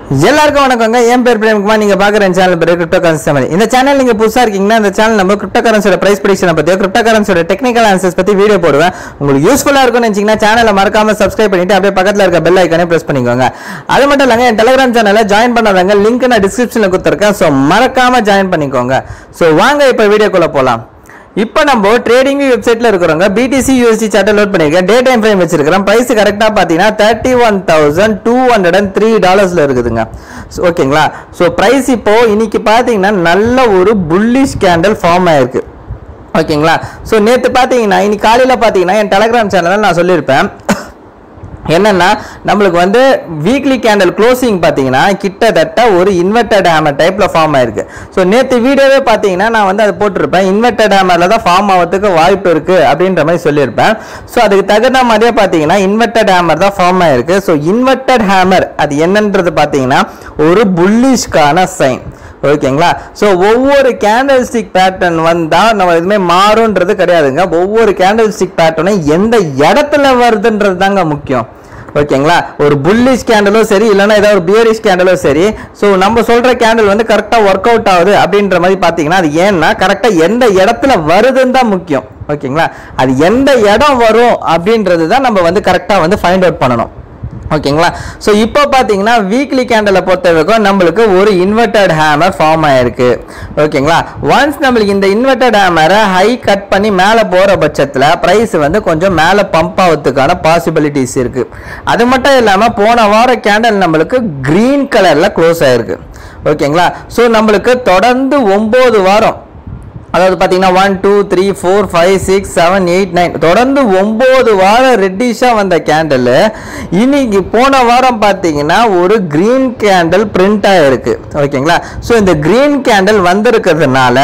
எல்லாருக்கும் வணக்கங்க என் பேர் பிரேம்குமார் நீங்க பாக்குற சேனல் பேர் கிரிப்டோ கரன்சி தமிழ் இந்த சேனல் நீங்க புதுசா இருக்கீங்கன்னா இந்த சேனல் நம்ம கிரிப்டோ கரன்சியோட பிரைஸ் ப்ரிடிக்ஷனை பத்தியோ கிரிப்டோ கரன்சியோட டெக்னிக்கல் ஆன்சர்ஸ் பத்தி வீடியோ போடுவேன் உங்களுக்கு யூஸ்ஃபுல்லா இருக்கும்னு நினைச்சீங்கன்னா சேனலை மறக்காம சப்ஸ்கிரைப் பண்ணிட்டு அப்படியே பக்கத்துல இருக்க பெல் ஐக்கானே பிரஸ் பண்ணிக்கோங்க அது மட்டும் இல்லங்க என் டெலிகிராம் சேனல்ல ஜாயின் பண்ணாதவங்க லிங்க் நான் டிஸ்கிரிப்ஷன்ல கொடுத்துருக்கேன் ஸோ மறக்காம ஜாயின் பண்ணிக்கோங்க ஸோ வாங்க இப்போ வீடியோக்குள்ள போலாம் இப்போ நம்ம ட்ரேடிங் வெப்சைட்ல இருக்கிறவங்க பிடிசி யூஎஸ்டி சார்ட்டை லோட் பண்ணிருக்கேன் டே டைம் ஃப்ரேம் வச்சிருக்கிறேன் பிரைஸ் கரெக்டாக பார்த்தீங்கன்னா thirty one thousand two hundred and three டாலர்ஸ்ல இருக்குதுங்க So, ஓகேங்களா ஸோ ப்ரைஸ் இப்போ இன்னைக்கு பார்த்தீங்கன்னா நல்ல ஒரு புல்லிஷ் கேண்டல் ஃபார்ம் ஆயிருக்கு ஓகேங்களா ஸோ நேற்று பார்த்தீங்கன்னா இன்னைக்கு காலையில் பார்த்தீங்கன்னா என் டெலகிராம் சேனலில் நான் சொல்லியிருப்பேன் என்னன்னா நம்மளுக்கு வந்து வீக்லி கேண்டல் க்ளோசிங் பார்த்தீங்கன்னா கிட்டத்தட்ட ஒரு இன்வெர்டட் ஹேமர் டைப்ல ஃபார்ம் ஆயிருக்கு ஸோ நேற்று வீடியோவே பார்த்தீங்கன்னா நான் வந்து அதை போட்டிருப்பேன் இன்வெர்டட் ஹேமர்ல தான் ஃபார்ம் ஆகிறதுக்கு வாய்ப்பு இருக்கு அப்படின்ற மாதிரி சொல்லியிருப்பேன் ஸோ அதுக்கு தகுந்த மாதிரியே பார்த்தீங்கன்னா இன்வெர்டட் ஹேமர் தான் ஃபார்ம் ஆயிருக்கு ஸோ இன்வெர்டட் ஹேமர் அது என்னன்றது பார்த்தீங்கன்னா ஒரு புல்லிஷ்கான சைன் ஓகேங்களா ஸோ ஒவ்வொரு கேண்டில் ஸ்டிக் பேட்டர்ன் வந்தால் நம்ம எதுவுமே மாறுன்றது கிடையாதுங்க ஒவ்வொரு கேண்டில் ஸ்டிக் பேட்டர்னும் எந்த இடத்துல வருதுன்றது தாங்க முக்கியம் ஓகேங்களா ஒரு புல்லிஷ் கேண்டலும் சரி இல்லைன்னா ஏதாவது ஒரு பியரிஷ் கேண்டலும் சரி ஸோ நம்ம சொல்ற கேண்டில் வந்து கரெக்டாக ஒர்க் அவுட் ஆகுது அப்படின்ற மாதிரி பார்த்தீங்கன்னா அது ஏன்னா கரெக்டாக எந்த இடத்துல வருதுன்னு தான் முக்கியம் ஓகேங்களா அது எந்த இடம் வரும் அப்படின்றது தான் நம்ம வந்து கரெக்டாக வந்து ஃபைண்ட் அவுட் பண்ணணும் ஓகேங்களா ஸோ இப்போ பார்த்தீங்கன்னா வீக்லி கேண்டலை பொறுத்த வரைக்கும் நம்மளுக்கு ஒரு இன்வெர்டட் ஹேமர் ஃபார்ம் ஆயிருக்கு ஓகேங்களா ஒன்ஸ் நம்மளுக்கு இந்த இன்வெர்டட் ஹேமரை ஹை கட் பண்ணி மேலே போகிற பட்சத்தில் ப்ரைஸ் வந்து கொஞ்சம் மேலே பம்ப் ஆகிறதுக்கான பாசிபிலிட்டிஸ் இருக்கு அது மட்டும் இல்லாமல் போன வார கேண்டல் நம்மளுக்கு க்ரீன் கலரில் க்ளோஸ் ஆயிருக்கு ஓகேங்களா ஸோ நம்மளுக்கு தொடர்ந்து ஒம்பது வாரம் அதாவது பார்த்தீங்கன்னா one two three four five six seven eight nine தொடர்ந்து ஒம்பது வாரம் ரெட்டிஷாக வந்த கேண்டில் இன்னைக்கு போன வாரம் பார்த்தீங்கன்னா ஒரு க்ரீன் கேண்டில் பிரிண்ட் ஆகிருக்கு ஓகேங்களா ஸோ இந்த க்ரீன் கேண்டில் வந்திருக்கிறதுனால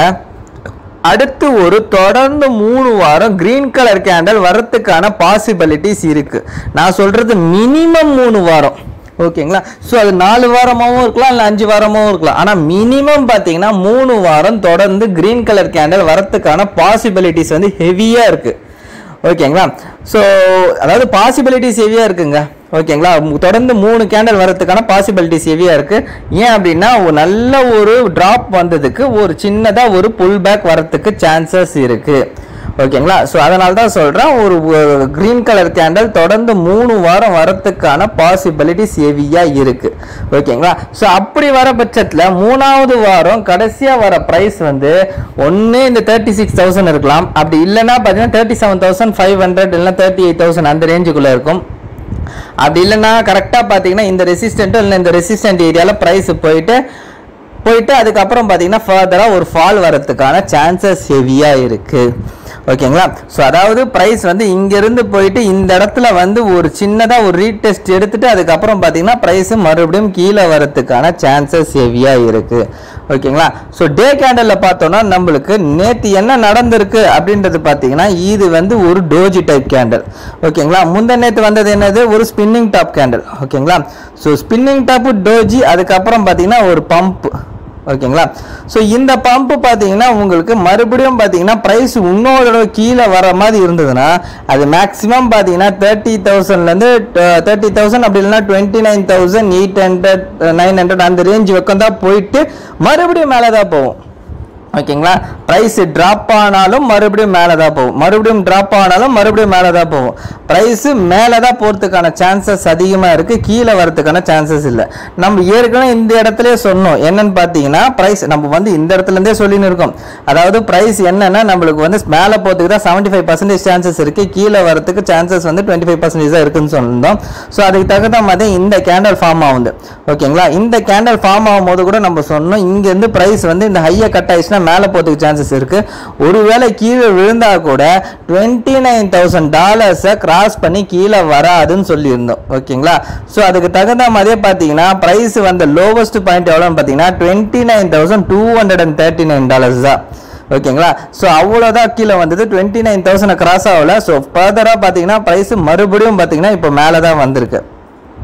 அடுத்து ஒரு தொடர்ந்து மூணு வாரம் கிரீன் கலர் கேண்டல் வரத்துக்கான பாசிபிலிட்டிஸ் இருக்கு நான் சொல்றது மினிமம் மூணு வாரம் ஓகேங்களா ஸோ அது நாலு வாரமாகவும் இருக்கலாம் இல்லை அஞ்சு வாரமாகவும் இருக்கலாம் ஆனால் மினிமம் பார்த்தீங்கன்னா மூணு வாரம் தொடர்ந்து கிரீன் கலர் கேண்டல் வரத்துக்கான பாசிபிலிட்டிஸ் வந்து ஹெவியாக இருக்குது ஓகேங்களா ஸோ அதாவது பாசிபிலிட்டிஸ் ஹெவியாக இருக்குங்க ஓகேங்களா மு- தொடர்ந்து மூணு கேண்டல் வரதுக்கான பாசிபிலிட்டிஸ் ஹெவியாக இருக்குது ஏன் அப்படின்னா ஒரு நல்ல ஒரு ட்ராப் வந்ததுக்கு ஒரு சின்னதாக ஒரு புல் பேக் வரத்துக்கு சான்சஸ் இருக்குது ஓகேங்களா ஸோ அதனால தான் சொல்கிறேன் ஒரு க்ரீன் கலர் கேண்டல் தொடர்ந்து மூணு வாரம் வரத்துக்கான பாசிபிலிட்டிஸ் ஹெவியாக இருக்குது ஓகேங்களா ஸோ அப்படி வர பட்சத்தில் மூணாவது வாரம் கடைசியாக வர ப்ரைஸ் வந்து ஒன்று இந்த தேர்ட்டி சிக்ஸ் தௌசண்ட் இருக்கலாம் அப்படி இல்லைன்னா பார்த்தீங்கன்னா thirty seven thousand five hundred இல்லைன்னா தேர்ட்டி எயிட் தௌசண்ட் அந்த ரேஞ்சுக்குள்ளே இருக்கும் அப்படி இல்லைன்னா கரெக்டாக பார்த்தீங்கன்னா இந்த ரெசிஸ்டண்ட்டும் இல்லை இந்த ரெசிஸ்டன்ட் ஏரியாவில் ப்ரைஸ் போயிட்டு போயிட்டு அதுக்கப்புறம் பார்த்தீங்கன்னா ஃபர்தராக ஒரு ஃபால் வரதுக்கான சான்சஸ் ஹெவியாக இருக்குது ஓகேங்களா ஸோ அதாவது ப்ரைஸ் வந்து இங்கேருந்து போயிட்டு இந்த இடத்துல வந்து ஒரு சின்னதாக ஒரு ரீடெஸ்ட் எடுத்துட்டு அதுக்கப்புறம் பார்த்தீங்கன்னா ப்ரைஸ் மறுபடியும் கீழே வரதுக்கான சான்சஸ் ஹெவியாக இருக்குது ஓகேங்களா ஸோ டே கேண்டலில் பார்த்தோம்னா நம்மளுக்கு நேற்று என்ன நடந்திருக்கு அப்படின்றது பார்த்தீங்கன்னா இது வந்து ஒரு டோஜி டைப் கேண்டல் ஓகேங்களா முந்த நேற்று வந்தது என்னது ஒரு ஸ்பின்னிங் டாப் கேண்டல் ஓகேங்களா ஸோ ஸ்பின்னிங் டாப்பு டோஜி அதுக்கப்புறம் பார்த்தீங்கன்னா ஒரு பம்ப் ஓகேங்களா ஸோ இந்த பம்ப் பார்த்தீங்கன்னா உங்களுக்கு மறுபடியும் பார்த்தீங்கன்னா ப்ரைஸ் இன்னொரு தடவை கீழே வர மாதிரி இருந்ததுன்னா அது மேக்ஸிமம் பார்த்தீங்கன்னா தேர்ட்டி தௌசண்ட்லேருந்து தேர்ட்டி தௌசண்ட் அப்படி இல்லைன்னா twenty nine thousand eight hundred nine hundred அந்த ரேஞ்ச் பக்கம் தான் போயிட்டு மறுபடியும் மேலே தான் போகும் ஓகேங்களா ப்ரைஸ் ட்ராப் ஆனாலும் மறுபடியும் மேலே தான் போகும் மறுபடியும் ட்ராப் ஆனாலும் மறுபடியும் மேலே தான் போகும் ப்ரைஸு மேலே தான் போகிறதுக்கான சான்சஸ் அதிகமாக இருக்குது கீழே வரதுக்கான சான்சஸ் இல்லை நம்ம ஏற்கனவே இந்த இடத்துலயே சொன்னோம் என்னன்னு பார்த்தீங்கன்னா ப்ரைஸ் நம்ம வந்து இந்த இடத்துலேருந்தே சொல்லின்னு இருக்கோம் அதாவது ப்ரைஸ் என்னன்னா நம்மளுக்கு வந்து மேலே போகிறதுக்கு தான் செவன்ட்டி ஃபைவ் பர்சன்டேஜ் சான்சஸ் இருக்குது கீழே வரதுக்கு சான்சஸ் வந்து டுவெண்ட்டி ஃபைவ் பர்சன்டேஜ் தான் இருக்குன்னு சொல்லியிருந்தோம் ஸோ அதுக்கு தகுந்த மாதிரி இந்த கேண்டல் ஃபார்ம் ஆகுது ஓகேங்களா இந்த கேண்டல் ஃபார்ம் ஆகும் போது கூட நம்ம சொன்னோம் இங்கேருந்து ப்ரைஸ் வந்து இந்த ஹையை கட் ஆயிடுச்சுன்னா மேலே போகிறதுக்கு சான்சஸ் இருக்கு ஒருவேளை கீழே விழுந்தா கூட டுவெண்ட்டி நைன் தௌசண்ட் டாலர்ஸை கிராஸ் பண்ணி கீழே வராதுன்னு சொல்லியிருந்தோம் ஓகேங்களா ஸோ அதுக்கு தகுந்த மாதிரியே பார்த்தீங்கன்னா ப்ரைஸ் வந்த லோவஸ்ட் பாயிண்ட் எவ்வளோன்னு பார்த்தீங்கன்னா twenty nine thousand two hundred and thirty nine dollars தான் ஓகேங்களா ஸோ அவ்வளோதான் கீழே வந்தது டுவெண்ட்டி நைன் தௌசண்ட் கிராஸ் ஆகல ஸோ ஃபர்தராக பார்த்தீங்கன்னா ப்ரைஸ் மறுபடியும் பார்த்தீங்கன்னா இப்போ மேலே தான் வந்திருக்கு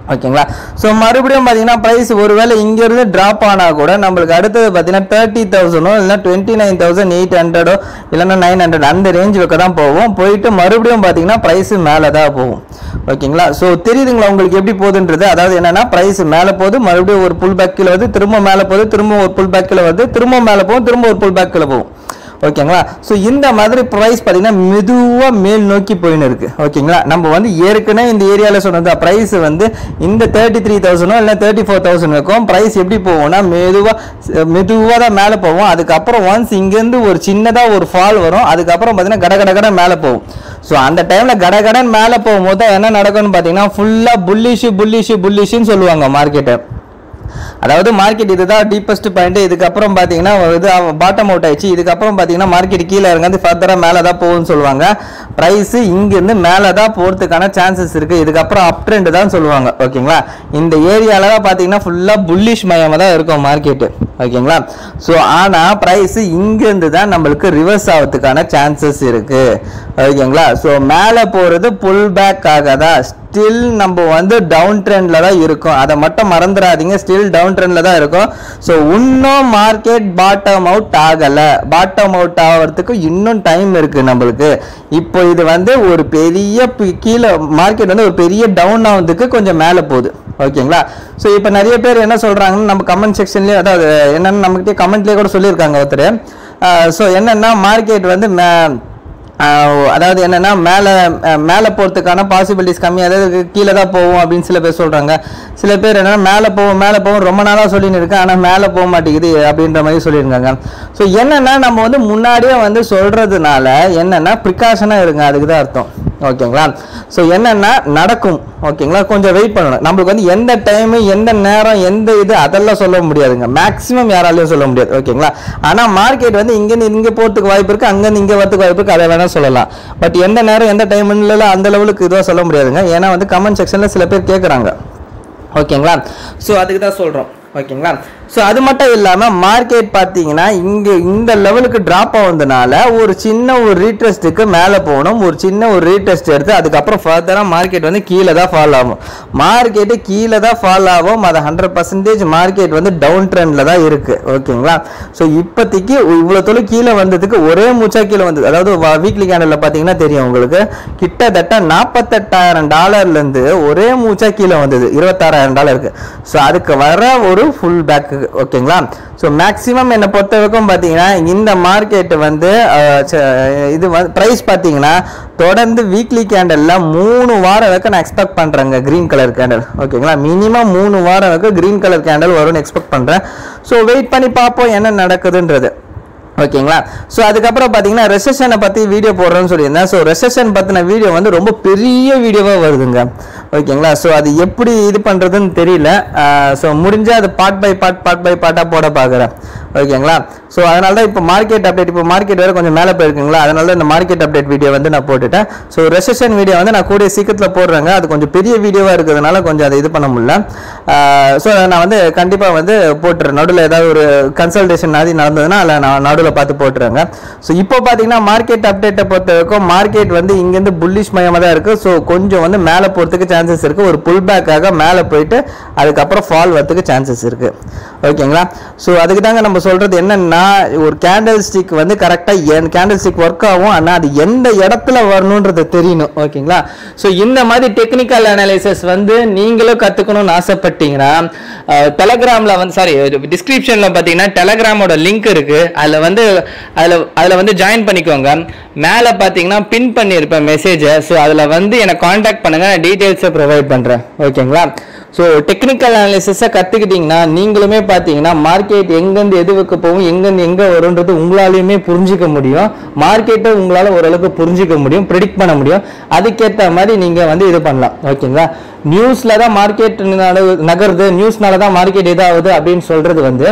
ஓகேங்களா ஸோ மறுபடியும் பார்த்தீங்கன்னா ப்ரைஸ் ஒருவேளை இங்கேருந்து ட்ராப் ஆனால் கூட நம்மளுக்கு அடுத்தது பார்த்தீங்கன்னா தேர்ட்டி தௌசண்டோ இல்லைனா டுவெண்ட்டி நைன் தௌசண்ட் எயிட் ஹண்ட்ரடோ இல்லைனா நைன் ஹண்ட்ரட் அந்த ரேஞ்ச் வைக்க தான் போகும் போயிட்டு மறுபடியும் பார்த்தீங்கன்னா ப்ரைஸ் மேலே தான் போகும் ஓகேங்களா ஸோ தெரியுதுங்களா உங்களுக்கு எப்படி போகுதுன்றது அதாவது என்னன்னா ப்ரைஸ் மேலே போகுது மறுபடியும் ஒரு புல் பேக்கில் வருது திரும்ப மேலே போகுது திரும்ப ஒரு புல் பேக்கில் வருது திரும்ப மேலே போகும் திரும்ப ஒரு புல் பேக்கில் போகும் ஓகேங்களா ஸோ இந்த மாதிரி ப்ரைஸ் பார்த்தீங்கன்னா மெதுவாக மேல் நோக்கி போயின்னு இருக்கு ஓகேங்களா நம்ம வந்து ஏற்கனவே இந்த ஏரியாவில் சொன்னது ப்ரைஸ் வந்து இந்த தேர்ட்டி த்ரீ தௌசண்டோ இல்லை தேர்ட்டி ஃபோர் தௌசண்ட் இருக்கும் ப்ரைஸ் எப்படி போகும்னா மெதுவாக மெதுவாக தான் மேலே போகும் அதுக்கப்புறம் ஒன்ஸ் இங்கேருந்து ஒரு சின்னதாக ஒரு ஃபால் வரும் அதுக்கப்புறம் பார்த்தீங்கன்னா கட கட கட மேலே போகும் ஸோ அந்த டைமில் கடகடன் மேலே போகும்போது தான் என்ன நடக்கும்னு பார்த்தீங்கன்னா ஃபுல்லாக புல்லிஷு புல்லிஷு புல்லிஷுன்னு சொல்லுவாங்க மார்க்கெட்டை அதாவது மார்க்கெட் இதுதான் டீப்பஸ்ட் பாயிண்ட் இதுக்கப்புறம் பார்த்தீங்கன்னா இது பாட்டம் அவுட் ஆயிடுச்சு இதுக்கப்புறம் பார்த்தீங்கன்னா மார்க்கெட் கீழே இறங்காது ஃபர்தராக மேலே தான் போகும்னு சொல்லுவாங்க ப்ரைஸ் இங்கேருந்து மேலே தான் போகிறதுக்கான சான்சஸ் இருக்குது இதுக்கப்புறம் அப் ட்ரெண்ட் தான் சொல்லுவாங்க ஓகேங்களா இந்த ஏரியாவில் தான் பார்த்தீங்கன்னா ஃபுல்லாக புல்லிஷ் மயமாக தான் இருக்கும் மார்க்கெட்டு ஓகேங்களா ஸோ ஆனால் ப்ரைஸ் இங்கேருந்து தான் நம்மளுக்கு ரிவர்ஸ் ஆகிறதுக்கான சான்சஸ் இருக்குது ஓகேங்களா ஸோ மேலே போகிறது புல் பேக் ஆகாதா ஸ்டில் நம்ம வந்து டவுன் ட்ரெண்டில் தான் இருக்கும் அதை மட்டும் மறந்துடாதீங்க ஸ்டில் டவுன் ட்ரெண்டில் தான் இருக்கும் ஸோ இன்னும் மார்க்கெட் பாட்டம் அவுட் ஆகலை பாட்டம் அவுட் ஆகிறதுக்கு இன்னும் டைம் இருக்குது நம்மளுக்கு இப்போ இது வந்து ஒரு பெரிய பி- கீழே மார்க்கெட் வந்து ஒரு பெரிய டவுன் ஆகிறதுக்கு கொஞ்சம் மேலே போகுது ஓகேங்களா ஸோ இப்போ நிறைய பேர் என்ன சொல்கிறாங்கன்னு நம்ம கமெண்ட் செக்ஷன்லேயே அதாவது என்னென்னு நம்மகிட்டே கமெண்ட்லேயே கூட சொல்லியிருக்காங்க ஒருத்தர் ஸோ என்னென்னா மார்க்கெட் வந்து மே ஆஹ் அதாவது என்னன்னா மேலே மேலே போகிறதுக்கான பாசிபிலிட்டிஸ் கம்மி அதாவது கீழே தான் போகும் அப்படின்னு சில பேர் சொல்கிறாங்க சில பேர் என்னன்னா மேலே போகும் மேலே போகும் ரொம்ப நாளாக சொல்லின்னு இருக்கேன் ஆனால் மேலே போக மாட்டேங்குது அப்படின்ற மாதிரி சொல்லியிருக்காங்க ஸோ என்னன்னா நம்ம வந்து முன்னாடியே வந்து சொல்கிறதுனால என்னன்னா ப்ரிகாஷனாக இருங்க அதுக்கு தான் அர்த்தம் ஓகேங்களா ஸோ என்னன்னா நடக்கும் ஓகேங்களா கொஞ்சம் வெயிட் பண்ணணும் நம்மளுக்கு வந்து எந்த டைமு எந்த நேரம் எந்த இது அதெல்லாம் சொல்ல முடியாதுங்க மேக்ஸிமம் யாராலையும் சொல்ல முடியாது ஓகேங்களா ஆனால் மார்க்கெட் வந்து இங்கேருந்து இங்கே போகிறதுக்கு வாய்ப்பு இருக்குது அங்கேருந்து இங்கே வரதுக்கு வாய்ப்பு இருக்குது அதை வேணால் சொல்லலாம் பட் எந்த நேரம் எந்த டைம்லாம் அந்த லெவலுக்கு இதுவாக சொல்ல முடியாதுங்க ஏன்னா வந்து கமெண்ட் செக்ஷனில் சில பேர் கேட்குறாங்க ஓகேங்களா ஸோ அதுக்கு தான் சொல்கிறோம் ஓகேங்களா ஸோ அது மட்டும் இல்லாமல் மார்க்கெட் பார்த்தீங்கன்னா இங்கே இந்த லெவலுக்கு ட்ராப் ஆகுறதுனால ஒரு சின்ன ஒரு ரீட்ரெஸ்ட்டுக்கு மேலே போகணும் ஒரு சின்ன ஒரு ரீட்ரெஸ்ட் எடுத்து அதுக்கப்புறம் ஃபர்தராக மார்க்கெட் வந்து கீழே தான் ஃபால் ஆகும் மார்க்கெட்டு கீழே தான் ஃபால் ஆகும் அது ஹண்ட்ரட் பர்சன்டேஜ் மார்க்கெட் வந்து டவுன் ட்ரெண்டில் தான் இருக்குது ஓகேங்களா ஸோ இப்போதைக்கு இவ்வளோ தொழில் கீழே வந்ததுக்கு ஒரே மூச்சா கீழே வந்தது அதாவது வீக்லி கேண்டலில் பார்த்தீங்கன்னா தெரியும் உங்களுக்கு கிட்டத்தட்ட நாற்பத்தெட்டாயிரம் டாலர்லேருந்து ஒரே மூச்சா கீழே வந்தது இருபத்தாறாயிரம் டாலருக்கு ஸோ அதுக்கு வர ஒரு ஃபுல் பேக்கு ஓகேங்களா ஸோ மேக்ஸிமம் என்னை பொறுத்த வரைக்கும் பார்த்தீங்கன்னா இந்த மார்க்கெட் வந்து அஹ், ச- இது வந்து ப்ரைஸ் பார்த்தீங்கன்னா தொடர்ந்து வீக்லி கேண்டலில் மூணு வாரம் வரைக்கும் நான் எக்ஸ்பெக்ட் பண்ணுறேங்க க்ரீன் கலர் கேண்டல் ஓகேங்களா மினிமம் மூணு வாரம் வரைக்கும் க்ரீன் கலர் கேண்டல் வரும்னு எக்ஸ்பெக்ட் பண்ணுறேன் ஸோ வெயிட் பண்ணி பார்ப்போம் என்ன நடக்குதுன்றது ஓகேங்களா ஸோ அதுக்கப்புறம் பார்த்தீங்கன்னா ரெசஷனை பற்றி வீடியோ போடுறேன்னு சொல்லியிருந்தேன் ஸோ ரெசஷன் பற்றின வீடியோ வந்து ரொம்ப பெரிய வீடியோவாக வருதுங்க ஓகேங்களா ஸோ அது எப்படி இது பண்ணுறதுன்னு தெரியல ஸோ முடிஞ்சால் அது part by part part by பார்ட்டாக போட பார்க்குறேன் ஓகேங்களா ஸோ அதனால தான் இப்போ மார்க்கெட் அப்டேட் இப்போ மார்க்கெட் வேறு கொஞ்சம் மேலே போயிருக்குங்களா அதனால தான் இந்த மார்க்கெட் அப்டேட் வீடியோ வந்து நான் போட்டுட்டேன் ஸோ ரெசஷன் வீடியோ வந்து நான் கூடிய சீக்கிரத்தில் போடுறேங்க அது கொஞ்சம் பெரிய வீடியோவாக இருக்கிறதுனால கொஞ்சம் அதை இது பண்ண முடியல ஸோ நான் வந்து கண்டிப்பாக வந்து போட்டுறேன் நடுவில் ஏதாவது ஒரு கன்சல்டேஷன் மாதிரி நடந்ததுன்னா அதில் நான் நடுவில் பார்த்து போட்டுறேங்க ஸோ இப்போ பார்த்தீங்கன்னா மார்க்கெட் அப்டேட்டை பொறுத்த வரைக்கும் மார்க்கெட் வந்து இங்கேருந்து புல்லிஷ் மயமாக தான் இருக்குது ஸோ கொஞ்சம் வந்து மேலே போகிறதுக்கு சான்சஸ் இருக்குது ஒரு புல் பேக்காக மேலே போயிட்டு அதுக்கப்புறம் ஃபால் வரதுக்கு சான்சஸ் இருக்குது ஓகேங்களா ஸோ அதுக்கு தாங்க நம்ம சொல்கிறது என்னன்னா ஒரு கேண்டில் ஸ்டிக் வந்து கரெக்டாக என் கேண்டில் ஸ்டிக் ஒர்க் ஆகும் ஆனால் அது எந்த இடத்துல வரணுன்றது தெரியணும் ஓகேங்களா ஸோ இந்த மாதிரி டெக்னிக்கல் அனாலிசிஸ் வந்து நீங்களும் கற்றுக்கணும்னு ஆசைப்பட்டீங்கன்னா டெலகிராமில் வந்து சாரி டிஸ்கிரிப்ஷனில் பார்த்தீங்கன்னா டெலகிராமோட லிங்க் இருக்குது அதில் வந்து அதில் அதில் வந்து ஜாயின் பண்ணிக்கோங்க மேலே பார்த்தீங்கன்னா பின் பண்ணியிருப்பேன் மெசேஜை ஸோ அதில் வந்து என்னை காண்டாக்ட் பண்ணுங்கள் நான் டீட்டெயில்ஸை ப்ரொவைட் பண்ணுறேன் ஓகேங்களா ஸோ டெக்னிக்கல் அனாலிசிஸை கற்றுக்கிட்டிங்கன்னா நீங்களுமே பார்த்தீங்கன்னா மார்க்கெட் எங்கேருந்து எதுவுக்கு போகும் எங்கேருந்து எங்கே வரும்ன்றது உங்களாலையுமே புரிஞ்சிக்க முடியும் மார்க்கெட்டை உங்களால் ஓரளவுக்கு புரிஞ்சிக்க முடியும் ப்ரிடிக்ட் பண்ண முடியும் அதுக்கேற்ற மாதிரி நீங்கள் வந்து இது பண்ணலாம் ஓகேங்களா நியூஸில் தான் மார்க்கெட் நகருது நியூஸ்னால தான் மார்க்கெட் இதாகுது அப்படின்னு சொல்கிறது வந்து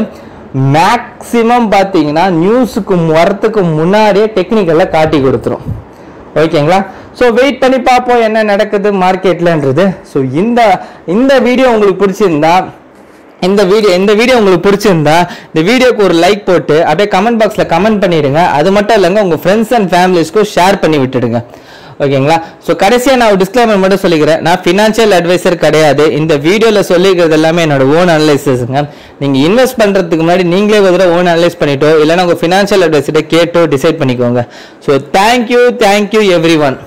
மேக்ஸிமம் பார்த்தீங்கன்னா நியூஸுக்கு வரத்துக்கு முன்னாடியே டெக்னிக்கலில் காட்டி கொடுத்துரும் ஓகேங்களா ஸோ வெயிட் பண்ணி பார்ப்போம் என்ன நடக்குது மார்க்கெட்லன்றது ஸோ இந்த இந்த வீடியோ உங்களுக்கு பிடிச்சிருந்தா இந்த வீடியோ இந்த வீடியோ உங்களுக்கு பிடிச்சிருந்தா இந்த வீடியோக்கு ஒரு லைக் போட்டு அப்படியே கமெண்ட் பாக்ஸில் கமெண்ட் பண்ணிடுங்க அது மட்டும் இல்லைங்க உங்கள் ஃப்ரெண்ட்ஸ் அண்ட் ஃபேமிலிஸ்க்கும் ஷேர் பண்ணி விட்டுடுங்க ஓகேங்களா ஸோ கடைசியாக நான் ஒரு டிஸ்க்ளைமர் மட்டும் சொல்லிக்கிறேன் நான் ஃபினான்ஷியல் அட்வைசர் கிடையாது இந்த வீடியோவில் சொல்லிக்கிறது எல்லாமே என்னோட ஓன் அனலைசிஸ்ங்க நீங்கள் இன்வெஸ்ட் பண்ணுறதுக்கு முன்னாடி நீங்களே ஒரு தடவை ஓன் அனலைஸ் பண்ணிட்டோ இல்லைன்னா உங்கள் ஃபினான்ஷியல் அட்வைசர்கிட்ட கேட்டோ டிசைட் பண்ணிக்கோங்க so thank you thank you every one